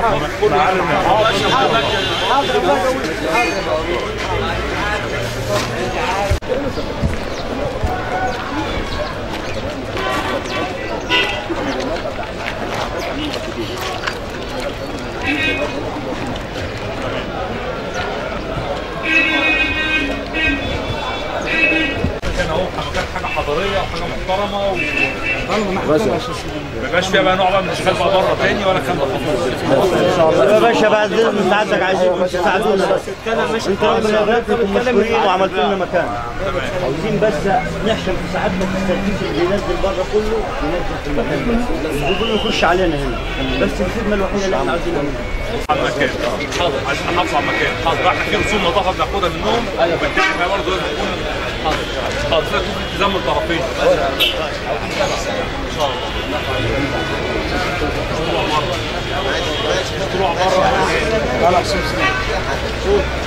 كان اهو كانت حاجه حضاريه وحاجه محترمه و ما يبقاش فيها بقى نوع بقى من الاشغال بقى بره تاني ولا كان ده يا باشا بعد اذن سعادتك عايزين تساعدونا بس انت رغم نظرتكم مشهورين وعملت لنا مكان عايزين بس نحشم في ساعتنا في التركيز اللي بينزل بره كله ينزل في المكان ده الزبون يخش علينا هنا بس الخدمه الوحيده اللي احنا عايزينها منه على المكان حاضر عايزين نحافظ على المكان حاضر احنا في رسوم نظافه بناخدها منهم وبنتفق معاهم برضه لازم يكون حاضر حاضر لازم يكون التزام من الطرفين ان شاء الله طلوع بره طلوع بره